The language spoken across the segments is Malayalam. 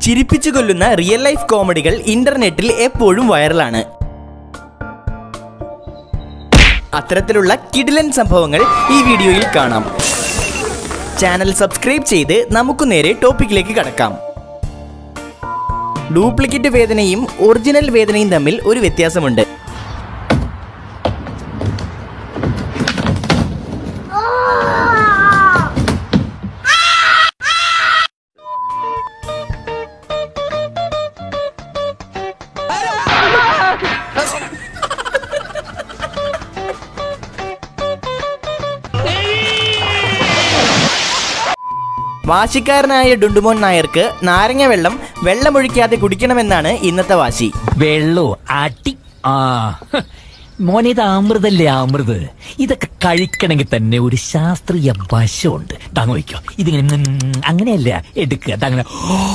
ചിരിപ്പിച്ചു കൊല്ലുന്ന റിയൽ ലൈഫ് കോമഡികൾ ഇന്റർനെറ്റിൽ എപ്പോഴും വൈറലാണ് അത്തരത്തിലുള്ള കിടിലൻ സംഭവങ്ങൾ ഈ വീഡിയോയിൽ കാണാം ചാനൽ സബ്സ്ക്രൈബ് ചെയ്ത് നമുക്ക് നേരെ ടോപ്പിക്കിലേക്ക് കടക്കാം ഡ്യൂപ്ലിക്കേറ്റ് വേദനയും ഒറിജിനൽ വേദനയും തമ്മിൽ ഒരു വ്യത്യാസമുണ്ട് വാശിക്കാരനായ ഡുണ്ടുമോൻ നായർക്ക് നാരങ്ങ വെള്ളം വെള്ളമൊഴിക്കാതെ കുടിക്കണമെന്നാണ് ഇന്നത്തെ വാശി വെള്ളോ അടി ആ ഹ്. മോനെ ഇത് അമൃതല്ലേ അമൃത് ഇതൊക്കെ കഴിക്കണമെങ്കിൽ തന്നെ ഒരു ശാസ്ത്രീയ വശമുണ്ട് താങ്ങ വയ്ക്കോ ഇതിങ്ങനെ ഉം, അങ്ങനെയല്ല എടുക്കുക അങ്ങനെ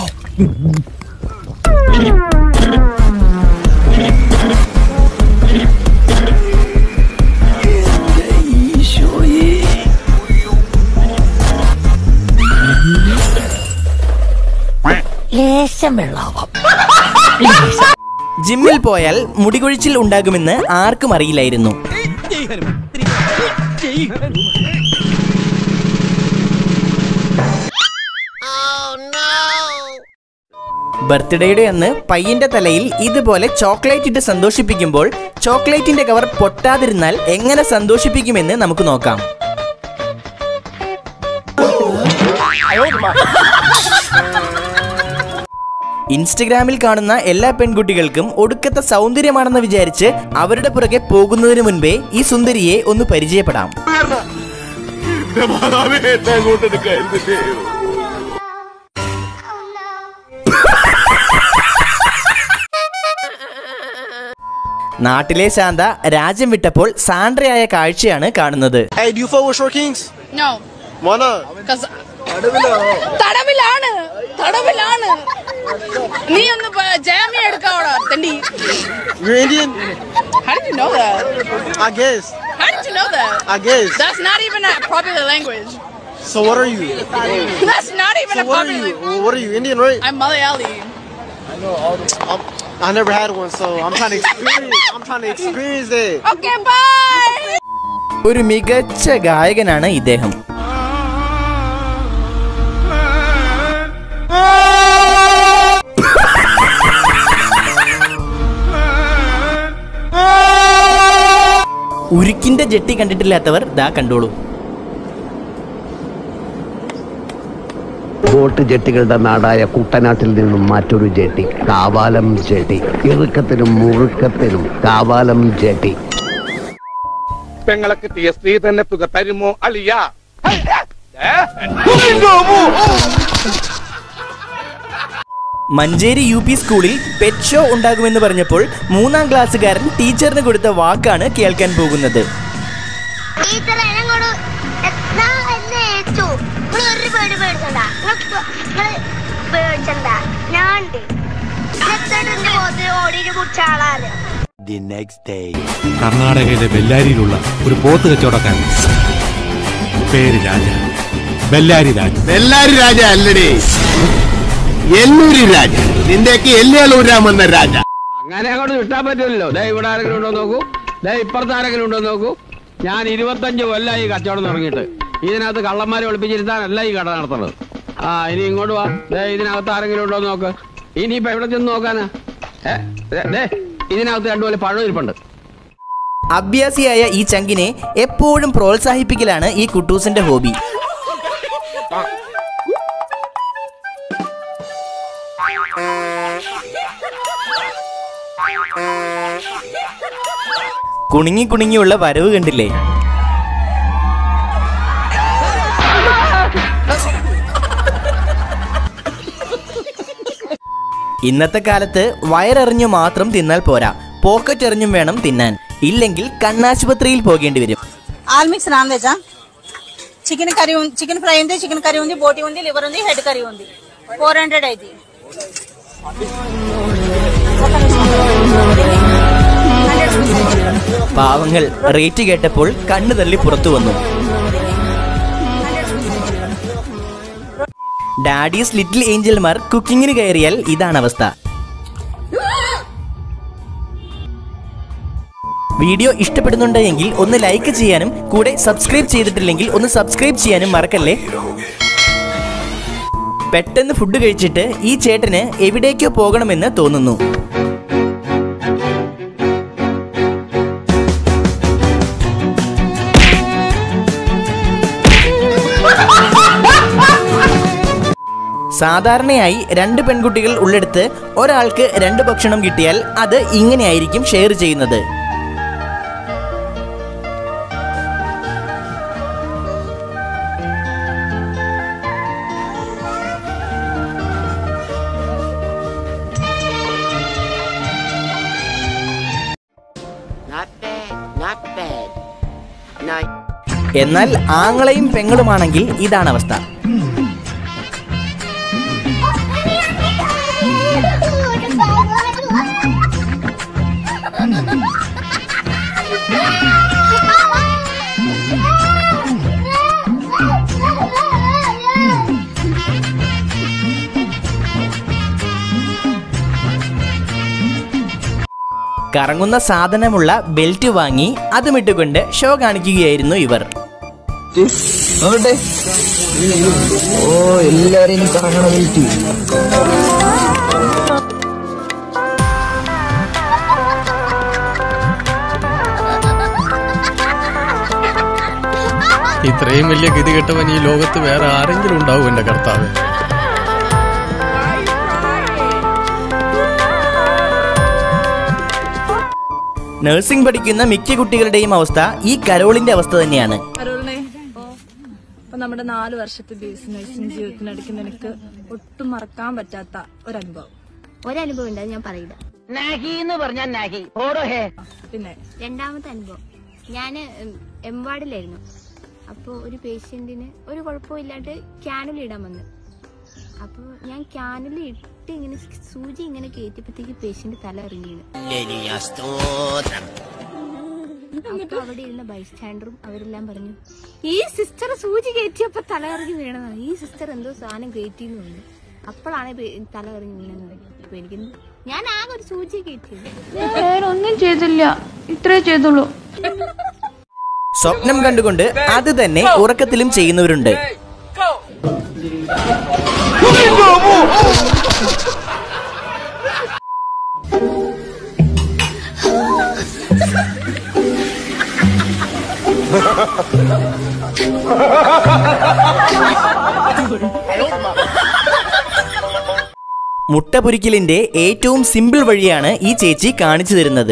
ലേശം വെള്ളാവാം ലേശം. ജിമ്മിൽ പോയാൽ മുടികൊഴിച്ചിൽ ഉണ്ടാകുമെന്ന് ആർക്കും അറിയില്ലായിരുന്നു ബർത്ത്ഡേയുടെ അന്ന് പയ്യന്റെ തലയിൽ ഇതുപോലെ ചോക്ലേറ്റ് ഇട്ട് സന്തോഷിപ്പിക്കുമ്പോൾ ചോക്ലേറ്റിന്റെ കവർ പൊട്ടാതിരുന്നാൽ എങ്ങനെ സന്തോഷിപ്പിക്കുമെന്ന് നമുക്ക് നോക്കാം ഇൻസ്റ്റഗ്രാമിൽ കാണുന്ന എല്ലാ പെൺകുട്ടികൾക്കും ഒടുക്കത്തെ സൗന്ദര്യമാണെന്ന് വിചാരിച്ച് അവരുടെ പുറകെ പോകുന്നതിന് മുൻപേ ഈ സുന്ദരിയെ ഒന്ന് പരിചയപ്പെടാം നാട്ടിലെ ശാന്ത രാജ്യം വിട്ടപ്പോൾ സാൻഡ്രയായ കാഴ്ചയാണ് കാണുന്നത് Hey, do you fuck with Short Kings? No, Why not? because തടവിലാണ് തടവിലാണ് നീ ഒന്ന് പ- ജാമ്യം എടുക്കാവടാ തണ്ടി You're Indian? How did you know that? I guess. How did you know that? I guess. That's not even a popular language. So what are you? That's not even So a what are popular you? language. What are you? Indian, right? I'm Malayali. I'm, I never had one, so I'm trying to experience. I'm trying to experience that. Okay, bye. ഒരു മികച്ച ഗായകനാണ് ഇദ്ദേഹം ഉരുക്കിന്റെ ജെട്ടി കണ്ടിട്ടില്ലാത്തവർ ദാ കണ്ടോളൂ ബോട്ട് ജെട്ടികളുടെ നാടായ കുട്ടനാട്ടിൽ നിന്നും മറ്റൊരു ജെട്ടി കാവാലം ജെട്ടി ഇറുക്കത്തിനും മുറുക്കത്തിനും കാവാലം ജെട്ടി പെങ്ങളെ കിട്ടിയ സ്ത്രീ തന്നെ തുക തരുമോ അളിയ മഞ്ചേരി യു പി സ്കൂളിൽ പെറ്റ് ഷോ ഉണ്ടാകുമെന്ന് പറഞ്ഞപ്പോൾ മൂന്നാം ക്ലാസ്സുകാരൻ ടീച്ചറിന് കൊടുത്ത വാക്കാണ് കേൾക്കാൻ പോകുന്നത് ടീച്ചർ എന്നോട് ഞാൻ എന്നെ ഏറ്റു നിങ്ങൾ ഒരു പേടി പേടിച്ചണ്ട നിങ്ങൾ പേടിച്ചണ്ട ഞാൻ ഉണ്ട് എന്റെ മുഖത്ത് ഓടിയിട്ട് കുടിച്ച ആളാണ് കർണാടകയിലെ ബെല്ലാരിയിലുള്ള ഒരു പോത്ത് കച്ചവടക്കാരൻ പേര് രാജ ബെല്ലാരി രാജ ബെല്ലാരി രാജ അല്ലടേ എല്ലൂരി രാജ നിന്റെയൊക്കെ എല്ലേലൂരാമെന്ന രാജ അങ്ങനെ അങ്ങോട്ട് വിട്ടാൻ പറ്റില്ലല്ലോ ദേ ഇവിടെ ആരെങ്കിലും ഉണ്ടോ നോക്കൂ ദേ ഇപ്പുറത്ത് ആരെങ്കിലും ഉണ്ടോ നോക്കൂ ഞാൻ ഇരുപത്തഞ്ച് കൊല്ലമായി ഈ കച്ചവടം തുടങ്ങിയിട്ട് ഇതിനകത്ത് കള്ളന്മാരെ ഒളിപ്പിച്ചിരുത്താനല്ല ഈ കട നടത്തുന്നത് ആ ഇനി ഇങ്ങോട്ട് വാ ദേ ഇതിനകത്ത് ആരെങ്കിലും ഉണ്ടോ നോക്ക് ഇനിയിപ്പോ എവിടെ ചെന്ന് നോക്കാനാ ഏ, ദേ, ദേ ഇതിനകത്ത് രണ്ടുപോലെ പഴം ഇരിപ്പുണ്ട് അഭ്യാസിയായ ഈ ചങ്കിനെ എപ്പോഴും പ്രോത്സാഹിപ്പിക്കലാണ് ഈ കുട്ടൂസിന്റെ ഹോബി കുണുങ്ങി കുണുങ്ങിയുള്ള വരവ് കണ്ടില്ലേ ഇന്നത്തെ കാലത്ത് വയറെറിഞ്ഞു മാത്രം തിന്നാൽ പോരാ പോക്കറ്റ് എറിഞ്ഞും വേണം തിന്നാൻ ഇല്ലെങ്കിൽ കണ്ണാശുപത്രിയിൽ പോകേണ്ടി వരും ఆల్ మిక్స్ నాన్ వెజా చికెన్ కర్రీ ఉంది చికెన్ ఫ్రై ఉంది చికెన్ కర్రీ ఉంది బోటి ఉంది లివర్ ఉంది హెడ్ కర్రీ ఉంది ఫోర్ హండ్రెడ్ అయితే പാവങ്ങൾ റേറ്റ് കേട്ടപ്പോൾ കണ്ണു തള്ളി പുറത്തു വന്നു ഡാഡീസ് ലിറ്റിൽ ഏഞ്ചൽമാർ കുക്കിങ്ങിന് കയറിയാൽ ഇതാണ് അവസ്ഥ വീഡിയോ ഇഷ്ടപ്പെടുന്നുണ്ടെങ്കിൽ ഒന്ന് ലൈക്ക് ചെയ്യാനും കൂടെ സബ്സ്ക്രൈബ് ചെയ്തിട്ടില്ലെങ്കിൽ ഒന്ന് സബ്സ്ക്രൈബ് ചെയ്യാനും മറക്കല്ലേ പെട്ടെന്ന് ഫുഡ് കഴിച്ചിട്ട് ഈ ചേട്ടന് എവിടേക്കോ പോകണമെന്ന് തോന്നുന്നു സാധാരണയായി രണ്ട് പെൺകുട്ടികൾ ഉള്ളിടത്ത് ഒരാൾക്ക് രണ്ട് ഭക്ഷണം കിട്ടിയാൽ അത് ഇങ്ങനെയായിരിക്കും ഷെയർ ചെയ്യുന്നത് Not bad, not bad. Now, എന്നാൽ ആങ്ങളെയും പെങ്ങളുമാണെങ്കിൽ ഇതാണ് അവസ്ഥ കറങ്ങുന്ന സാധനമുള്ള ബെൽറ്റ് വാങ്ങി അതുമിട്ടുകൊണ്ട് ഷോ കാണിക്കുകയായിരുന്നു ഇവർ ഓ എല്ലാരെയും കറങ്ങണ വെയിറ്റ് ഇത്രയും വലിയ ഗതികെട്ടവൻ ഈ ലോകത്ത് വേറെ ആരെങ്കിലും ഉണ്ടാവും എന്റെ കർത്താവ് നഴ്സിംഗ് പഠിക്കുന്ന മിക്ക കുട്ടികളുടെയും അവസ്ഥ ഈ കരോളിന്റെ അവസ്ഥ തന്നെയാണ് അരുളിനെ ഇപ്പൊ നമ്മുടെ നാല് വർഷത്തെ ബേസ് നഴ്സിംഗ് ജീവിതത്തിനിടയ്ക്ക് നിനക്ക് ഒട്ടും മറക്കാൻ പറ്റാത്ത ഒരനുഭവം ഒരനുഭവം ഉണ്ട് അത് ഞാൻ പറയില്ല നാഹി എന്ന് പറഞ്ഞാൽ നാഹി ഓടോ ഹേ പിന്നെ രണ്ടാമത്തെ അനുഭവം ഞാൻ എംവാർഡിലായിരുന്നു അപ്പോൾ ഒരു പേഷ്യന്റിന് ഒരു കുഴപ്പമില്ലാണ്ട് ക്യാനുല ഇടാൻ വന്നു അപ്പോൾ ഞാൻ ക്യാനുല ഇട്ട് ഇങ്ങനെ സൂചി ഇങ്ങനെ കയറ്റിയപ്പോഴത്തേക്ക് പേഷ്യന്റ് തല ഇറങ്ങിയത് അപ്പൊ അവിടെ ഇരുന്ന ബൈസ്റ്റാൻഡറും അവരെല്ലാം പറഞ്ഞു ഈ സിസ്റ്റർ സൂചി കയറ്റിയപ്പോ തല ഇറങ്ങി വീണതാണ് ഈ സിസ്റ്റർ എന്തോ സാധനം കയറ്റിന്ന് പറഞ്ഞു അപ്പോഴാണ് പേ- തല ഇറങ്ങി വീണെന്ന് പറഞ്ഞു അപ്പൊ എനിക്ക് ഞാൻ ആകെ ഒരു സൂചി കയറ്റിയത് ഒന്നും ചെയ്തില്ല ഇത്രേ ചെയ്തുള്ളൂ സ്വപ്നം കണ്ടുകൊണ്ട് അത് തന്നെ ഉറക്കത്തിലും ചെയ്യുന്നവരുണ്ട് മുട്ട പൊരിക്കലിന്റെ ഏറ്റവും സിമ്പിൾ വഴിയാണ് ഈ ചേച്ചി കാണിച്ചു തരുന്നത്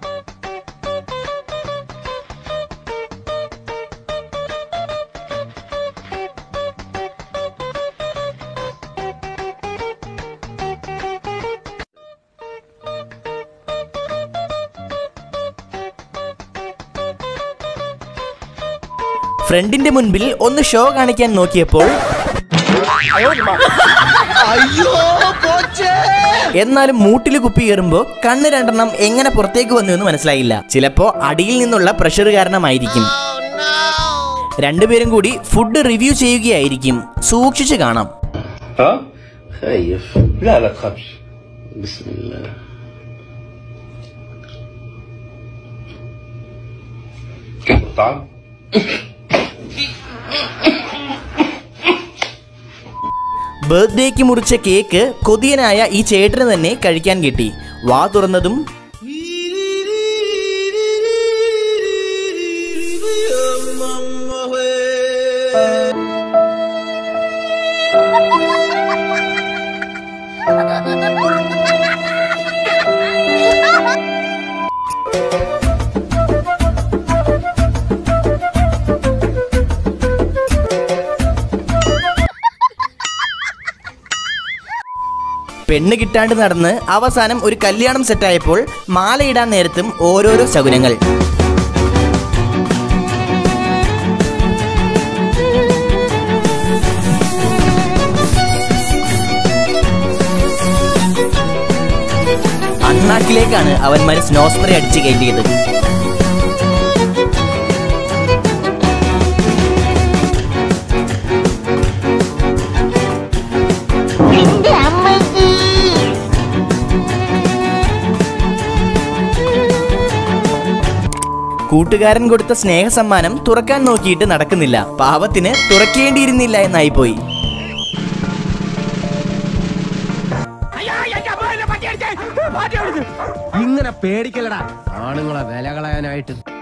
ഫ്രണ്ടിന്റെ മുൻപിൽ ഒന്ന് ഷോ കാണിക്കാൻ നോക്കിയപ്പോൾ അയ്യോ പോച്ചേ എന്നാലും മൂട്ടിൽ കുപ്പി കയറുമ്പോൾ കണ്ണ് രണ്ടെണ്ണം എങ്ങനെ പുറത്തേക്ക് വന്നു എന്ന് മനസ്സിലായില്ല ചിലപ്പോ അടിയിൽ നിന്നുള്ള പ്രഷർ കാരണമായിരിക്കും രണ്ടുപേരും കൂടി ഫുഡ് റിവ്യൂ ചെയ്യുകയായിരിക്കും സൂക്ഷിച്ച് കാണാം ها؟ خايف لا لا تخافش بسم الله طعم ബർത്ത്ഡേക്ക് മുറിച്ച കേക്ക് കൊതിയനായ ഈ ചേട്ടന് തന്നെ കഴിക്കാൻ കിട്ടി വാ തുറന്നതും പെണ്ണ് കിട്ടാണ്ട് നടന്ന് അവസാനം ഒരു കല്യാണം സെറ്റായപ്പോൾ മാലയിടാൻ നേരത്തും ഓരോരോ ശകുനങ്ങൾ അണ്ണാക്കിലേക്കാണ് അവന്മാര് സ്നോ സ്പ്രേ അടിച്ചു കയറ്റിയത് കൂട്ടുകാരൻ കൊടുത്ത സ്നേഹസമ്മാനം തുറക്കാൻ നോക്കിയിട്ട് നടക്കുന്നില്ല പാവത്തിന് തുറക്കേണ്ടിയിരുന്നില്ല എന്നായിപ്പോയി ഇങ്ങനെ പേടിക്കലടാ ആണുങ്ങളെ വില കളയാനായിട്ട്